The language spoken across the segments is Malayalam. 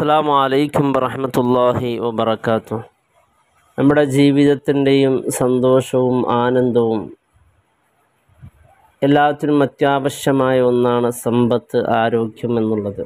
അസ്സാം വലൈക്കും വറഹമത്തല്ലാഹി വബർക്കാത്തു നമ്മുടെ ജീവിതത്തിൻ്റെയും സന്തോഷവും ആനന്ദവും എല്ലാത്തിനും അത്യാവശ്യമായ ഒന്നാണ് സമ്പത്ത് ആരോഗ്യം എന്നുള്ളത്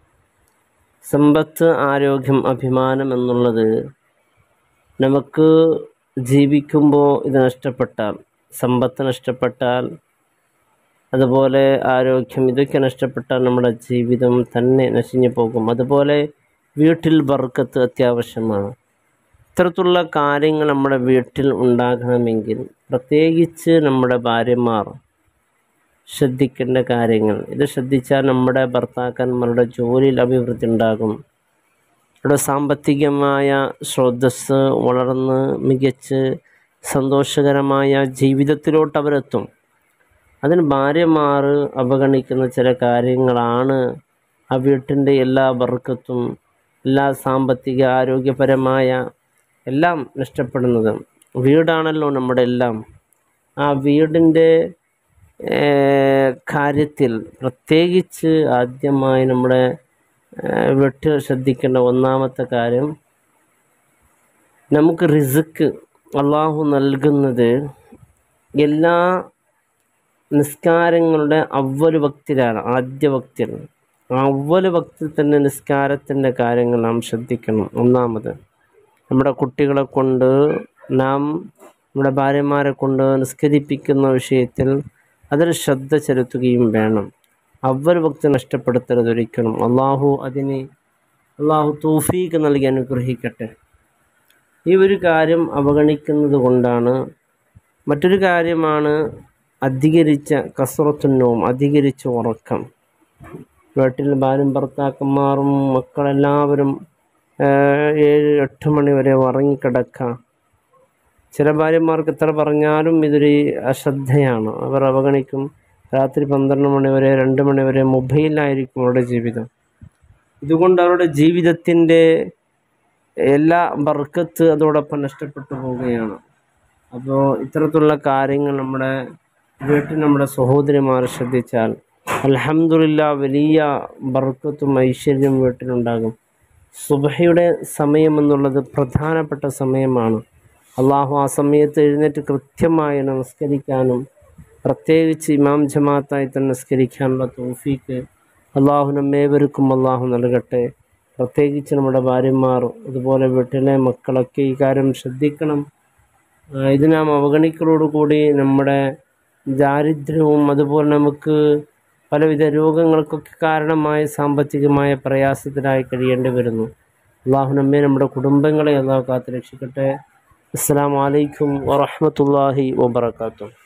സമ്പത്ത് ആരോഗ്യം അഭിമാനം എന്നുള്ളത് നമുക്ക് ജീവിക്കുമ്പോൾ ഇത് നഷ്ടപ്പെട്ടാൽ സമ്പത്ത് നഷ്ടപ്പെട്ടാൽ അതുപോലെ ആരോഗ്യം ഇതൊക്കെ നഷ്ടപ്പെട്ടാൽ നമ്മുടെ ജീവിതം തന്നെ നശിഞ്ഞു പോകും അതുപോലെ വീട്ടിൽ ബർക്കത്ത് അത്യാവശ്യമാണ് ഇത്തരത്തിലുള്ള കാര്യങ്ങൾ നമ്മുടെ വീട്ടിൽ ഉണ്ടാകണമെങ്കിൽ പ്രത്യേകിച്ച് നമ്മുടെ ഭാര്യമാർ ശ്രദ്ധിക്കേണ്ട കാര്യങ്ങൾ ഇത് ശ്രദ്ധിച്ചാൽ നമ്മുടെ ഭർത്താക്കന്മാരുടെ ജോലിയിൽ അഭിവൃദ്ധി ഉണ്ടാകും അവരുടെ സാമ്പത്തികമായ സ്രോതസ് വളർന്ന് മികച്ച് സന്തോഷകരമായ ജീവിതത്തിലോട്ട് അവരെത്തും അതിന് ഭാര്യമാർ അവഗണിക്കുന്ന ചില കാര്യങ്ങളാണ് ആ വീട്ടിൻ്റെ എല്ലാ ബർക്കത്തും എല്ലാ സാമ്പത്തിക ആരോഗ്യപരമായ എല്ലാം നഷ്ടപ്പെടുന്നത് വീടാണല്ലോ നമ്മുടെ എല്ലാം ആ വീടിൻ്റെ കാര്യത്തിൽ പ്രത്യേകിച്ച് ആദ്യമായി നമ്മുടെ വീട്ടിൽ ശ്രദ്ധിക്കേണ്ട ഒന്നാമത്തെ കാര്യം നമുക്ക് റിസുക്ക് അള്ളാഹു നൽകുന്നത് എല്ലാ നിസ്കാരങ്ങളുടെ അവല് ഭക്തിയിലാണ് ആദ്യ ഭക്തിയിൽ അവല് ഭക്തിയിൽ തന്നെ നിസ്കാരത്തിൻ്റെ കാര്യങ്ങൾ നാം ശ്രദ്ധിക്കണം ഒന്നാമത് നമ്മുടെ കുട്ടികളെ കൊണ്ട് നാം നമ്മുടെ ഭാര്യമാരെ കൊണ്ട് നിസ്കരിപ്പിക്കുന്ന വിഷയത്തിൽ അതിൽ ശ്രദ്ധ ചെലുത്തുകയും വേണം അവൽ ഭക്തി നഷ്ടപ്പെടുത്തരുത് ഒരിക്കലും അള്ളാഹു അതിന് അള്ളാഹു തൗഫീക്ക് നൽകി അനുഗ്രഹിക്കട്ടെ ഈ ഒരു കാര്യം അവഗണിക്കുന്നത് കൊണ്ടാണ് മറ്റൊരു കാര്യമാണ് അധികരിച്ച കസറത്തുന്നവും അധികരിച്ച ഉറക്കം വീട്ടിൽ ഭാര്യയും ഭർത്താക്കന്മാരും മക്കളെല്ലാവരും ഏഴ് എട്ട് മണി വരെ ഉറങ്ങിക്കിടക്കാം ചില ഭാര്യമാർക്ക് എത്ര പറഞ്ഞാലും ഇതൊരു അശ്രദ്ധയാണ് അവർ അവഗണിക്കും രാത്രി പന്ത്രണ്ട് മണി വരെ രണ്ട് മണി വരെ മൊബൈലിലായിരിക്കും അവരുടെ ജീവിതം ഇതുകൊണ്ട് അവരുടെ ജീവിതത്തിൻ്റെ എല്ലാ ബർക്കത്ത് അതോടൊപ്പം നഷ്ടപ്പെട്ടു പോവുകയാണ് അപ്പോൾ ഇത്തരത്തിലുള്ള കാര്യങ്ങൾ നമ്മുടെ വീട്ടിൽ നമ്മുടെ സഹോദരിമാർ ശ്രദ്ധിച്ചാൽ അലഹമില്ല വലിയ ബർക്കത്തും ഐശ്വര്യം വീട്ടിലുണ്ടാകും സുബഹയുടെ സമയം എന്നുള്ളത് പ്രധാനപ്പെട്ട സമയമാണ് അള്ളാഹു ആ സമയത്ത് എഴുന്നേറ്റ് കൃത്യമായി നമസ്കരിക്കാനും പ്രത്യേകിച്ച് ഇമാം ജമാഅത്തായി തന്നെ നമസ്കരിക്കാനുള്ള തോഫീക്ക് അള്ളാഹു നമ്മേവർക്കും അള്ളാഹു നൽകട്ടെ പ്രത്യേകിച്ച് നമ്മുടെ ഭാര്യമാർ അതുപോലെ വീട്ടിലെ മക്കളൊക്കെ ഈ കാര്യം ശ്രദ്ധിക്കണം ഇത് നാം അവഗണിക്കലോടുകൂടി നമ്മുടെ ദാരിദ്ര്യവും അതുപോലെ നമുക്ക് പലവിധ രോഗങ്ങൾക്കൊക്കെ കാരണമായ സാമ്പത്തികമായ പ്രയാസത്തിലായി കഴിയേണ്ടി വരുന്നു അള്ളാഹു നമ്മെ നമ്മുടെ കുടുംബങ്ങളെ അള്ളാഹു കാത്ത് രക്ഷിക്കട്ടെ അസ്സാം വലൈക്കും വാഹമത്തല്ലാഹി വാബർക്കാത്തു